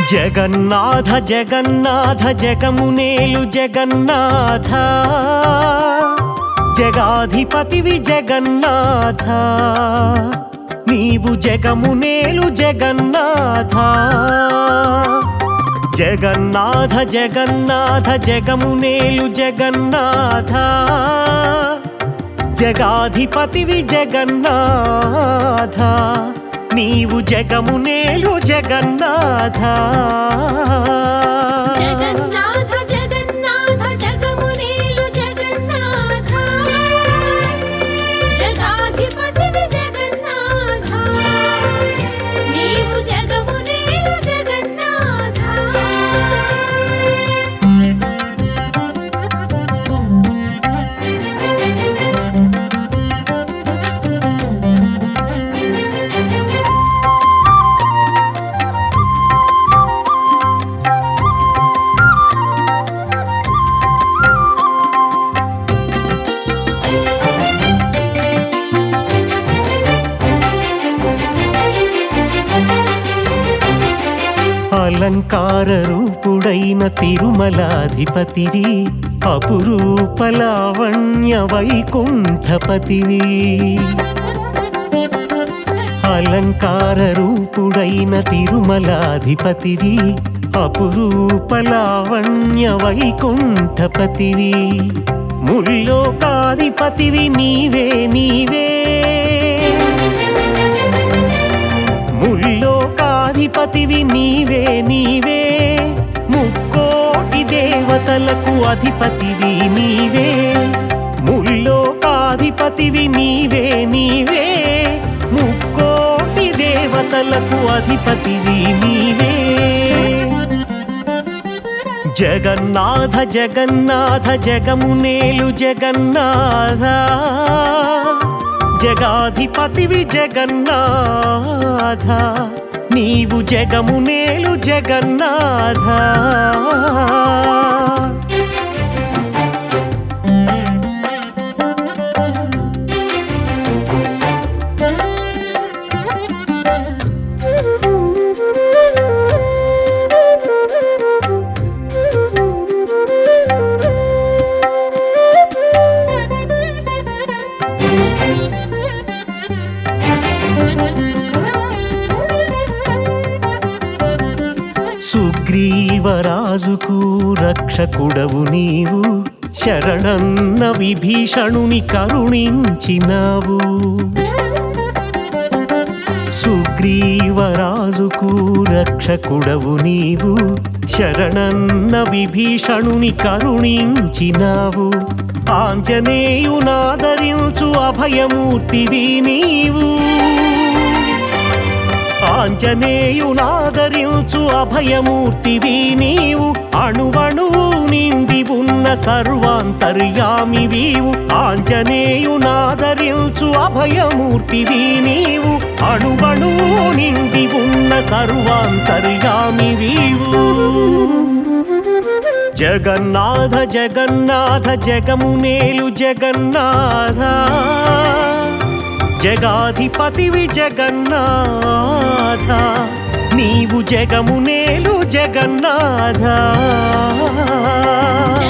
జగన్నాథ జగన్నాథ జగమునేలు జగన్నాథ జగాధిపతివి జగన్నాథ నీవు జగమునేలు జగన్నాథ జగన్నాథ జగన్నాథ జగమునేలు జగన్నాథ జగాధిపతివి జగన్నాథ నీవు జగమునేలు జగన్నాథ జగన్నాథ జగన్నాథ జగమునేలు జగన్నాథ జగాధిపతివి జగన్నాథ నీవు జగమునేలు జగన్నాథ అలంకార రూపుడైన తిరుమలాధిపతివి అపురూప లావణ్య వైకుంఠపతివి అలంకార రూపుడైన తిరుమలాధిపతివి అపురూప లావణ్య వైకుంఠపతివి ముల్లోకాధిపతివి నీవే నీవే ముల్లోకాధిపతివి నీవే నీవే ముక్కోటి దేవతలకు అధిపతివి నీవే ముల్లోకాధిపతివి నీవే నీవే ముక్కోటి దేవతలకు అధిపతివి నీవే జగన్నాథ జగన్నాథ జగమునేలు జగన్నాథ జగాధిపతివి జగన్నాథ నీవు జగమునేలు జగన్నాథ సుగ్రీవరాజుకు రక్షకుడవు నీవు శరణన్న విభీషణుని కరుణించినావు సుగ్రీవరాజుకు రక్షకుడవు నీవు శరణన్న విభీషణుని కరుణించినావు ఆంజనేయునాదరించు అభయమూర్తివి నీవు ఆంజనేయునాదరించు అభయమూర్తివి నీవు అణువణువు నిండి ఉన్న సర్వాంతర్యామి వీవు ఆంజనేయునాదరించు అభయమూర్తివి నీవు అణువణువు నిండి ఉన్న సర్వాంతర్యామి వీవు జగన్నాథ జగన్నాథ జగమునేలు జగన్నాథ జగాధిపతివి జగన్నాథ నీవు జగమునేలు జగన్నాథ